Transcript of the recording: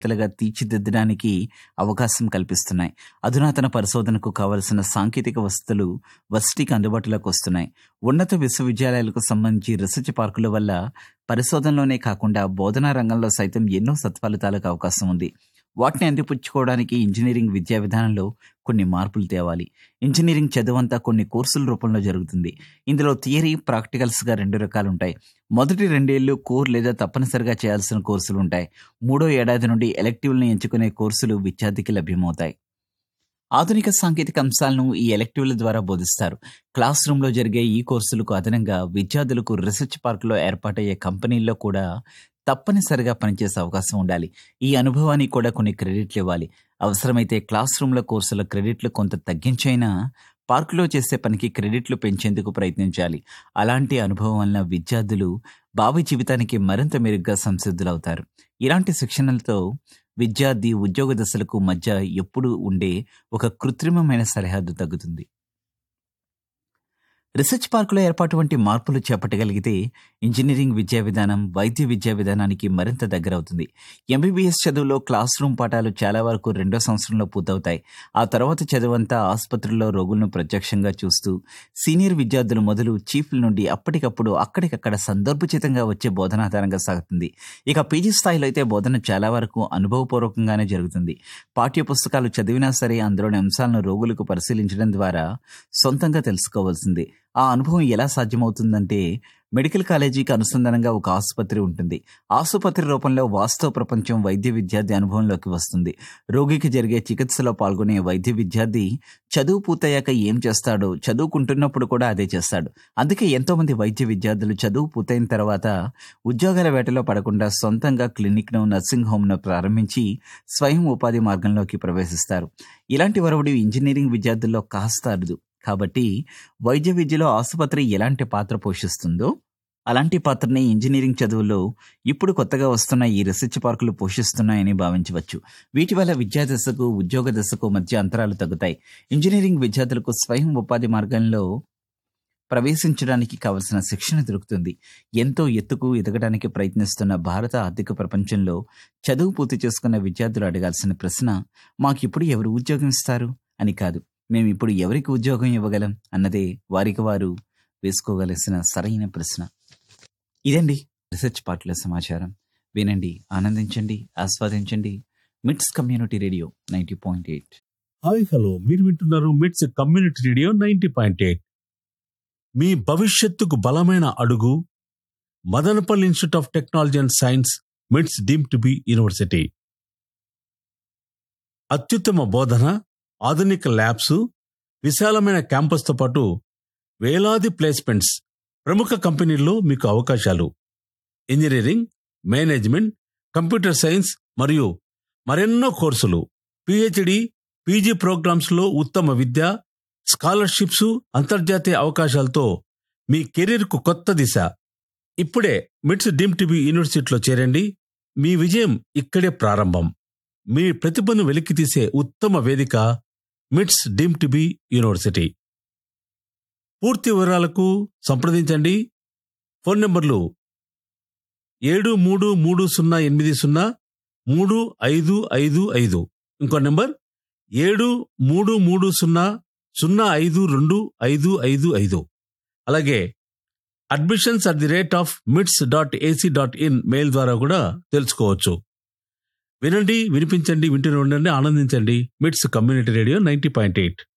గా తీర్చిదిద్దడానికి అవకాశం కల్పిస్తున్నాయి అధునాతన పరిశోధనకు కావలసిన సాంకేతిక వసతులు వర్సిటీకి అందుబాటులోకి వస్తున్నాయి ఉన్నత విశ్వవిద్యాలయాలకు సంబంధించి రీసెర్చ్ పార్కుల వల్ల పరిశోధనలోనే కాకుండా బోధనా రంగంలో సైతం ఎన్నో సత్ఫలితాలకు అవకాశం ఉంది వాటిని అందిపుచ్చుకోవడానికి ఇంజనీరింగ్ విద్యా విధానంలో కొన్ని మార్పులు తేవాలి ఇంజనీరింగ్ చదువంతా కొన్ని కోర్సుల రూపంలో జరుగుతుంది ఇందులో థియరీ ప్రాక్టికల్స్గా రెండు రకాలు ఉంటాయి మొదటి రెండేళ్లు కోర్ లేదా తప్పనిసరిగా చేయాల్సిన కోర్సులు ఉంటాయి మూడో ఏడాది నుండి ఎలెక్టివ్లను ఎంచుకునే కోర్సులు విద్యార్థికి లభ్యమవుతాయి ఆధునిక సాంకేతిక అంశాలను ఈ ఎలెక్టివ్ల ద్వారా బోధిస్తారు క్లాస్ రూమ్లో జరిగే ఈ కోర్సులకు అదనంగా విద్యార్థులకు రీసెర్చ్ పార్కులో ఏర్పాటయ్యే కంపెనీల్లో కూడా తప్పనిసరిగా పనిచేసే అవకాశం ఉండాలి ఈ అనుభవానికి కూడా కొన్ని క్రెడిట్లు ఇవ్వాలి అవసరమైతే క్లాస్ రూమ్ల కోర్సుల క్రెడిట్లు కొంత తగ్గించైనా పార్కులో చేసే పనికి క్రెడిట్లు పెంచేందుకు ప్రయత్నించాలి అలాంటి అనుభవం వలన విద్యార్థులు భావి జీవితానికి మరింత మెరుగ్గా సంసిద్ధులవుతారు ఇలాంటి శిక్షణలతో విద్యార్థి ఉద్యోగ దశలకు మధ్య ఎప్పుడూ ఉండే ఒక కృత్రిమమైన సరిహద్దు తగ్గుతుంది రీసెర్చ్ పార్కులో ఏర్పాటు వంటి మార్పులు చేపట్టగలిగితే ఇంజనీరింగ్ విద్యా విధానం వైద్య విద్యా విధానానికి మరింత దగ్గరవుతుంది ఎంబీబీఎస్ చదువులో క్లాస్ రూమ్ పాఠాలు చాలా వరకు రెండో సంవత్సరంలో పూర్తవుతాయి ఆ తర్వాత చదువంతా ఆసుపత్రుల్లో రోగులను ప్రత్యక్షంగా చూస్తూ సీనియర్ విద్యార్థులు మొదలు చీఫ్ల నుండి అప్పటికప్పుడు అక్కడికక్కడ సందర్భోచితంగా వచ్చే బోధనాధారంగా సాగుతుంది ఇక పీజీ స్థాయిలో అయితే బోధన చాలా వరకు అనుభవపూర్వకంగానే జరుగుతుంది పాఠ్య పుస్తకాలు చదివినా సరే అందులోని అంశాలను రోగులకు పరిశీలించడం ద్వారా సొంతంగా తెలుసుకోవాల్సింది ఆ అనుభవం ఎలా సాధ్యమవుతుందంటే మెడికల్ కాలేజీకి అనుసంధానంగా ఒక ఆసుపత్రి ఉంటుంది ఆసుపత్రి రూపంలో వాస్తవ ప్రపంచం వైద్య విద్యార్థి అనుభవంలోకి వస్తుంది రోగికి జరిగే చికిత్సలో పాల్గొనే వైద్య విద్యార్థి చదువు పూర్తయ్యాక ఏం చేస్తాడో చదువుకుంటున్నప్పుడు కూడా అదే చేస్తాడు అందుకే ఎంతో మంది వైద్య విద్యార్థులు చదువు పూర్తయిన తర్వాత ఉద్యోగాల వేటలో పడకుండా సొంతంగా క్లినిక్ను నర్సింగ్ హోమ్ను ప్రారంభించి స్వయం ఉపాధి మార్గంలోకి ప్రవేశిస్తారు ఇలాంటి వరవడి ఇంజనీరింగ్ విద్యార్థుల్లో కాస్త అరుదు కాబట్టి వైద్య విద్యలో ఆసుపత్రి ఎలాంటి పాత్ర పోషిస్తుందో అలాంటి పాత్రని ఇంజనీరింగ్ చదువుల్లో ఇప్పుడు కొత్తగా వస్తున్న ఈ రీసెర్చ్ పార్కులు పోషిస్తున్నాయని భావించవచ్చు వీటి వల్ల విద్యా దశకు ఉద్యోగ దశకు మధ్య అంతరాలు తగ్గుతాయి ఇంజనీరింగ్ విద్యార్థులకు స్వయం ఉపాధి మార్గంలో ప్రవేశించడానికి కావలసిన శిక్షణ దొరుకుతుంది ఎంతో ఎత్తుకు ఎదగడానికి ప్రయత్నిస్తున్న భారత ఆర్థిక ప్రపంచంలో చదువు పూర్తి చేసుకున్న విద్యార్థులు అడగాల్సిన ప్రశ్న మాకిప్పుడు ఎవరు ఉద్యోగం ఇస్తారు అని కాదు మేము ఇప్పుడు ఎవరికి ఉద్యోగం ఇవ్వగలం అన్నదే వారికి వారు వేసుకోగలసిన సరైన ప్రశ్న ఇదండి రీసెర్చ్ పార్టీల సమాచారం వినండి ఆనందించండి ఆస్వాదించండి MITS community radio ninety point eight hi hello మీరు వింటున్నారు MITS community radio ninety point eight మీ భవిష్యత్తుకు బలమైన అడుగు Madanapalle institute of technology and science MITS deemed to be university అత్యుత్తమ బోధన ఆధునిక ల్యాబ్స్ విశాలమైన క్యాంపస్తో పాటు వేలాది ప్లేస్మెంట్స్ ప్రముఖ కంపెనీల్లో మీకు అవకాశాలు ఇంజనీరింగ్ మేనేజ్మెంట్ కంప్యూటర్ సైన్స్ మరియు మరెన్నో కోర్సులు పిహెచ్డి పీజీ ప్రోగ్రామ్స్లో ఉత్తమ విద్య స్కాలర్షిప్స్ అంతర్జాతీయ అవకాశాలతో మీ కెరీర్కు కొత్త దిశ ఇప్పుడే మిట్స్ డీమ్ టీవీ యూనివర్సిటీలో చేరండి మీ విజయం ఇక్కడే ప్రారంభం మీ ప్రతిభను వెలికితీసే ఉత్తమ వేదిక మిట్స్ డీమ్ టీవీ యూనివర్సిటీ పూర్తి వివరాలకు సంప్రదించండి ఫోన్ నంబర్లు ఏడు మూడు మూడు సున్నా ఎనిమిది సున్నా మూడు ఐదు ఐదు ఐదు ఇంకో నెంబర్ ఏడు మూడు మూడు సున్నా సున్నా ఐదు రెండు ఐదు ఐదు ఐదు అలాగే admissions at the rate of MITS dot AC dot in mail ద్వారా కూడా తెలుసుకోవచ్చు వినండి వినిపించండి వింటూనే ఉండండి ఆనందించండి MITS community radio ninety point eight